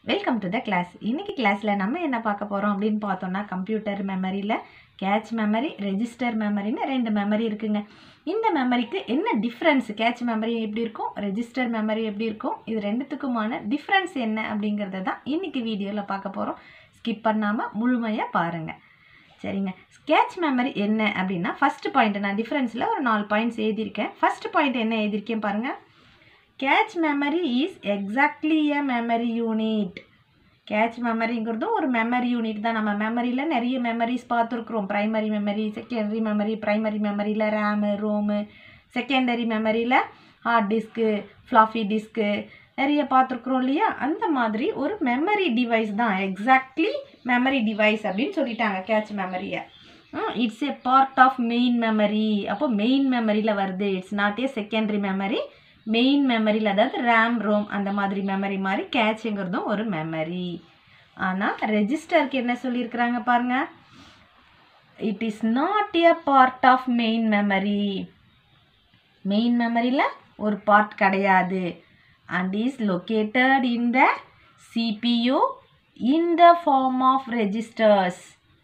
welcome to the class இன்னைக்கு கிளாஸில் நம்ம என்ன பார்க்க போகிறோம் அப்படின்னு பார்த்தோம்னா கம்ப்யூட்டர் மெமரியில் கேட்ச் மெமரி ரெஜிஸ்டர் மெமரின்னு ரெண்டு மெமரி இருக்குங்க இந்த மெமரிக்கு என்ன டிஃப்ரென்ஸ் கேட்ச் மெமரி எப்படி இருக்கும் ரெஜிஸ்டர் மெமரி எப்படி இருக்கும் இது ரெண்டுத்துக்குமான டிஃப்ரென்ஸ் என்ன அப்படிங்கிறத தான் இன்னைக்கு வீடியோவில் பார்க்க போகிறோம் ஸ்கிப் பண்ணாமல் முழுமையாக பாருங்கள் சரிங்க ஸ்கேட்ச் மெமரி என்ன அப்படின்னா ஃபஸ்ட்டு பாயிண்ட் நான் டிஃப்ரென்ஸில் ஒரு நாலு பாயிண்ட்ஸ் எழுதியிருக்கேன் ஃபஸ்ட்டு பாயிண்ட் என்ன எழுதியிருக்கேன் பாருங்கள் cache memory is exactly a memory unit cache மெமரிங்கிறதும் ஒரு மெமரி யூனிட் தான் நம்ம மெமரியில் நிறைய மெமரிஸ் பார்த்துருக்குறோம் primary memory secondary memory primary மெமரியில் ரேமு ரோமு செகண்டரி மெமரியில் ஹார்ட் டிஸ்க்கு ஃப்ளாஃபி டிஸ்க்கு நிறைய பார்த்துருக்குறோம் இல்லையா அந்த மாதிரி ஒரு மெமரி டிவைஸ் தான் எக்ஸாக்ட்லி மெமரி டிவைஸ் அப்படின்னு சொல்லிட்டாங்க கேட்ச் மெமரியை it's a part of main memory அப்போ மெயின் மெமரியில் வருது it's not a secondary memory main மெமரியில் அதாவது ரேம் ரோம் அந்த மாதிரி மெமரி மாதிரி கேட்சுங்கிறதும் ஒரு மெமரி ஆனால் ரெஜிஸ்டருக்கு என்ன சொல்லியிருக்கிறாங்க பாருங்க it is not a part of main memory main மெமரியில் ஒரு பார்ட் கிடையாது and is located in the CPU in the form of registers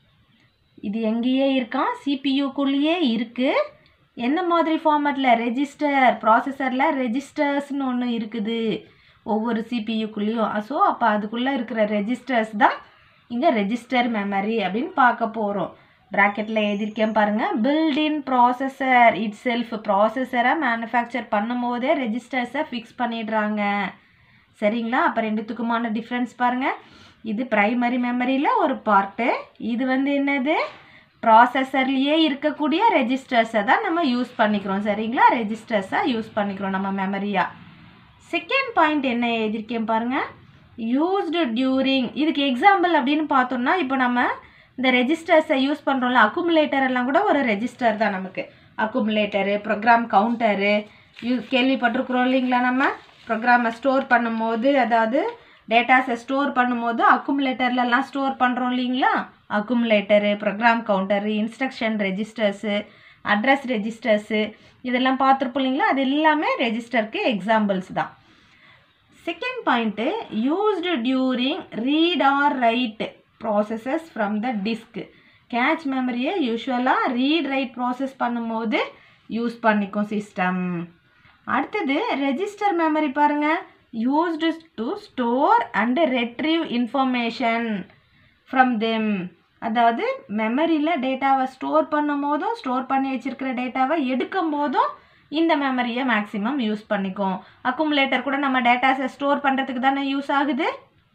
இது எங்கேயே இருக்கான் சிபியூக்குள்ளேயே இருக்குது என்ன மாதிரி ஃபார்மேட்டில் ரெஜிஸ்டர் ப்ராசஸரில் ரெஜிஸ்டர்ஸ்னு ஒன்று இருக்குது ஒவ்வொரு சிபியூக்குள்ளேயும் ஸோ அப்போ அதுக்குள்ளே இருக்கிற ரெஜிஸ்டர்ஸ் தான் இங்கே ரெஜிஸ்டர் மெமரி அப்படின்னு பார்க்க போகிறோம் ப்ராக்கெட்டில் எழுதியிருக்கேன் பாருங்கள் பில்டின் ப்ராசஸர் இட் செல்ஃப் ப்ராசஸரை மேனுஃபேக்சர் பண்ணும் போதே ரெஜிஸ்டர்ஸை ஃபிக்ஸ் பண்ணிடுறாங்க சரிங்களா அப்போ ரெண்டுத்துக்குமான டிஃப்ரென்ஸ் பாருங்கள் இது ப்ரைமரி மெமரியில் ஒரு பார்ட்டு இது வந்து என்னது ப்ராசஸர்லேயே இருக்கக்கூடிய ரெஜிஸ்டர்ஸை தான் நம்ம யூஸ் பண்ணிக்கிறோம் சரிங்களா ரெஜிஸ்டர்ஸாக யூஸ் பண்ணிக்கிறோம் நம்ம மெமரியாக செகண்ட் பாயிண்ட் என்ன எழுதியிருக்கேன் பாருங்கள் யூஸ்டு டியூரிங் இதுக்கு எக்ஸாம்பிள் அப்படின்னு பார்த்தோம்னா இப்போ நம்ம இந்த ரெஜிஸ்டர்ஸை யூஸ் பண்ணுறோம்ல அக்குமுலேட்டர் எல்லாம் கூட ஒரு ரெஜிஸ்டர் தான் நமக்கு அக்குமுலேட்டரு ப்ரோக்ராம் கவுண்டரு யூ கேள்விப்பட்டிருக்குறோம் இல்லைங்களா நம்ம ப்ரோக்ராமை ஸ்டோர் பண்ணும்போது அதாவது டேட்டாஸை ஸ்டோர் பண்ணும்போது அக்குமுலேட்டர்லலாம் ஸ்டோர் பண்ணுறோம் இல்லைங்களா accumulator program counter instruction registers address registers இதெல்லாம் பார்த்துருப்போம் இல்லைங்களா அது எல்லாமே ரெஜிஸ்டருக்கு எக்ஸாம்பிள்ஸ் தான் second point used during read or write processes from the disk cache மெமரியை யூஸ்வலாக ரீட் ரைட் ப்ராசஸ் பண்ணும்போது யூஸ் பண்ணிக்கும் சிஸ்டம் அடுத்தது ரெஜிஸ்டர் மெமரி பாருங்கள் used to store and retrieve information from them அதாவது மெமரியில் டேட்டாவை ஸ்டோர் பண்ணும் போதும் ஸ்டோர் பண்ணி வச்சுருக்கிற டேட்டாவை எடுக்கும் போதும் இந்த மெமரியை மேக்ஸிமம் யூஸ் பண்ணிக்கும் அக்குமுலேட்டர் கூட நம்ம டேட்டாஸை ஸ்டோர் பண்ணுறதுக்கு தானே யூஸ் ஆகுது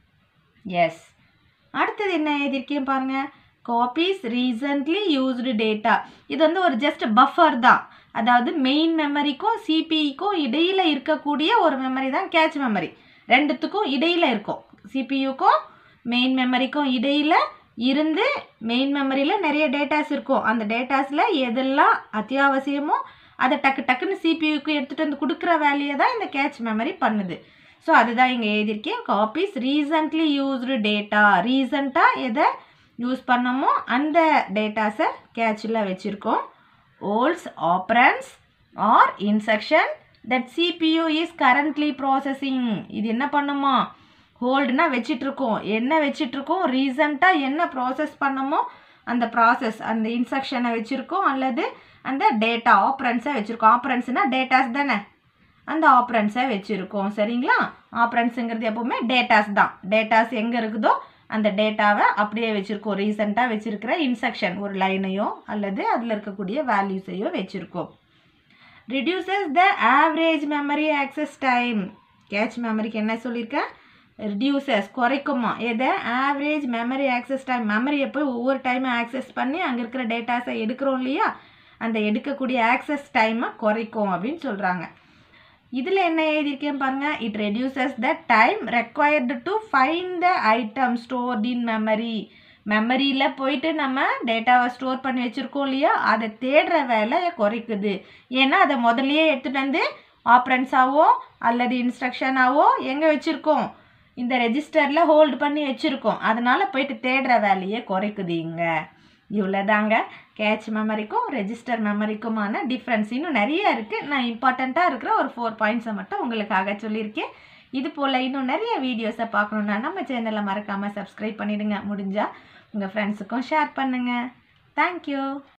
எஸ் அடுத்தது என்ன எழுதியிருக்கேன் பாருங்கள் காப்பீஸ் ரீசன்ட்லி யூஸ்டு டேட்டா இது வந்து ஒரு ஜஸ்ட் பஃபர் தான் அதாவது மெயின் மெமரிக்கும் சிபிக்கும் இடையில் இருக்கக்கூடிய ஒரு மெமரி தான் கேட்ச் மெமரி ரெண்டுத்துக்கும் இடையில் இருக்கும் சிபியுக்கும் மெயின் மெமரிக்கும் இடையில் இருந்து மெயின் மெமரியில் நிறைய டேட்டாஸ் இருக்கும் அந்த டேட்டாஸில் எதெல்லாம் அத்தியாவசியமோ அதை டக்கு டக்குன்னு சிபியுக்கு எடுத்துகிட்டு வந்து கொடுக்குற வேலையை தான் இந்த கேட்ச் மெமரி பண்ணுது ஸோ அதுதான் இங்கே எழுதியிருக்கேன் காப்பீஸ் ரீசன்ட்லி யூஸ்டு டேட்டா ரீசண்டாக எதை யூஸ் பண்ணமோ அந்த டேட்டாஸை கேட்சில் வச்சுருக்கோம் holds operands or instructions that CPU is currently processing இது என்ன பண்ணுமா ஹோல்டுனா வச்சிட்ருக்கோம் என்ன வச்சிட்ருக்கோம் ரீசண்டாக என்ன ப்ராசஸ் பண்ணமோ அந்த ப்ராசஸ் அந்த இன்ஸ்ட்ரக்ஷனை வச்சுருக்கோம் அல்லது அந்த டேட்டா ஆப்ரன்ஸை வச்சுருக்கோம் ஆப்ரன்ஸ்னால் டேட்டாஸ் தானே அந்த ஆப்ரன்ஸை வச்சுருக்கோம் சரிங்களா ஆப்ரன்ஸுங்கிறது எப்போவுமே டேட்டாஸ் தான் டேட்டாஸ் எங்கே இருக்குதோ அந்த டேட்டாவை அப்படியே வச்சுருக்கோம் ரீசெண்டாக வச்சுருக்கிற இன்ஸ்ட்ரக்ஷன் ஒரு லைனையோ அல்லது அதில் இருக்கக்கூடிய வேல்யூஸையோ வச்சுருக்கோம் reduces the average memory access time cache மெமரிக்கு என்ன சொல்லியிருக்கேன் ரிடியூசஸ் குறைக்குமா எதை ஆவரேஜ் மெமரி ஆக்சஸ் டைம் மெமரியை போய் ஒவ்வொரு டைமும் ஆக்சஸ் பண்ணி அங்கே இருக்கிற டேட்டாஸை எடுக்கிறோம் இல்லையா அந்த எடுக்கக்கூடிய ஆக்சஸ் டைமை குறைக்கும் அப்படின்னு சொல்கிறாங்க இதில் என்ன எழுதியிருக்கேன் பாருங்கள் it reduces the time required to find the item stored in memory மெமரியில் போயிட்டு நம்ம டேட்டாவை ஸ்டோர் பண்ணி வச்சுருக்கோம் இல்லையா அதை தேடுற வேலையை குறைக்குது ஏன்னா அதை முதல்லையே எடுத்துகிட்டு வந்து ஆப்ரன்ஸாவோ அல்லது இன்ஸ்ட்ரக்ஷனாவோ எங்கே வச்சுருக்கோம் இந்த ரெஜிஸ்டரில் ஹோல்டு பண்ணி வச்சுருக்கோம் அதனால் போயிட்டு தேடுற வேலையை குறைக்குது இங்கே இவ்வளோதாங்க கேட்ச் மெமரிக்கும் ரெஜிஸ்டர் மெமரிக்குமான டிஃப்ரென்ஸ் இன்னும் நிறைய இருக்குது நான் இம்பார்ட்டண்ட்டாக இருக்கிற ஒரு ஃபோர் பாயிண்ட்ஸை மட்டும் உங்களுக்காக சொல்லியிருக்கேன் இது போல் இன்னும் நிறைய வீடியோஸை பார்க்கணுன்னா நம்ம சேனலை மறக்காமல் சப்ஸ்கிரைப் பண்ணிடுங்க முடிஞ்சால் உங்கள் ஃப்ரெண்ட்ஸுக்கும் ஷேர் பண்ணுங்கள் தேங்க்யூ